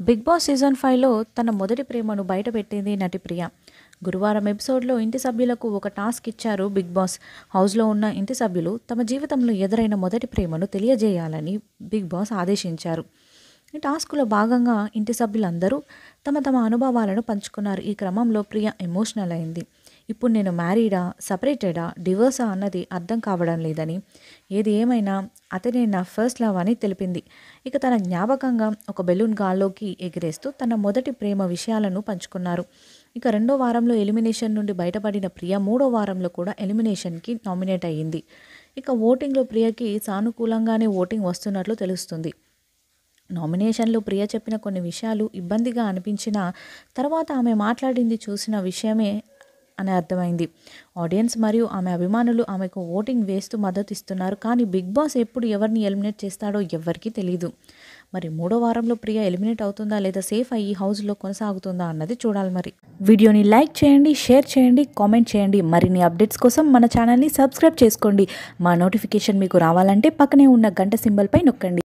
big boss season ఫైవ్లో తన మొదటి ప్రేమను బయటపెట్టింది నటి ప్రియ గురువారం ఎపిసోడ్లో ఇంటి సభ్యులకు ఒక టాస్క్ ఇచ్చారు బిగ్ బాస్ హౌస్లో ఉన్న ఇంటి సభ్యులు తమ జీవితంలో ఎదురైన మొదటి ప్రేమను తెలియజేయాలని బిగ్ బాస్ ఆదేశించారు ఈ టాస్క్లో భాగంగా ఇంటి సభ్యులందరూ తమ తమ అనుభవాలను పంచుకున్నారు ఈ క్రమంలో ప్రియ ఎమోషనల్ అయింది ఇప్పుడు నేను మ్యారీడా సపరేటెడా డివోర్సా అన్నది అర్థం కావడం లేదని ఏది ఏమైనా అతనే నా ఫస్ట్ లవ్ అని తెలిపింది ఇక తన జ్ఞాపకంగా ఒక బెలూన్ గాల్లోకి ఎగిరేస్తూ తన మొదటి ప్రేమ విషయాలను పంచుకున్నారు ఇక రెండో వారంలో ఎలిమినేషన్ నుండి బయటపడిన ప్రియ మూడో వారంలో కూడా ఎలిమినేషన్కి నామినేట్ అయ్యింది ఇక ఓటింగ్లో ప్రియకి సానుకూలంగానే ఓటింగ్ వస్తున్నట్లు తెలుస్తుంది నామినేషన్లో ప్రియ చెప్పిన కొన్ని విషయాలు ఇబ్బందిగా అనిపించిన తర్వాత ఆమె మాట్లాడింది చూసిన విషయమే అని అర్థమైంది ఆడియన్స్ మరియు ఆమె అభిమానులు ఆమెకు ఓటింగ్ వేస్తూ మద్దతు ఇస్తున్నారు కానీ బిగ్ బాస్ ఎప్పుడు ఎవరిని ఎలిమినేట్ చేస్తాడో ఎవ్వరికీ తెలియదు మరి మూడో వారంలో ప్రియ ఎలిమినేట్ అవుతుందా లేదా సేఫ్ అయ్యి హౌస్లో కొనసాగుతుందా అన్నది చూడాలి మరి వీడియోని లైక్ చేయండి షేర్ చేయండి కామెంట్ చేయండి మరిన్ని అప్డేట్స్ కోసం మన ఛానల్ని సబ్స్క్రైబ్ చేసుకోండి మా నోటిఫికేషన్ మీకు రావాలంటే పక్కనే ఉన్న గంట సింబల్పై నొక్కండి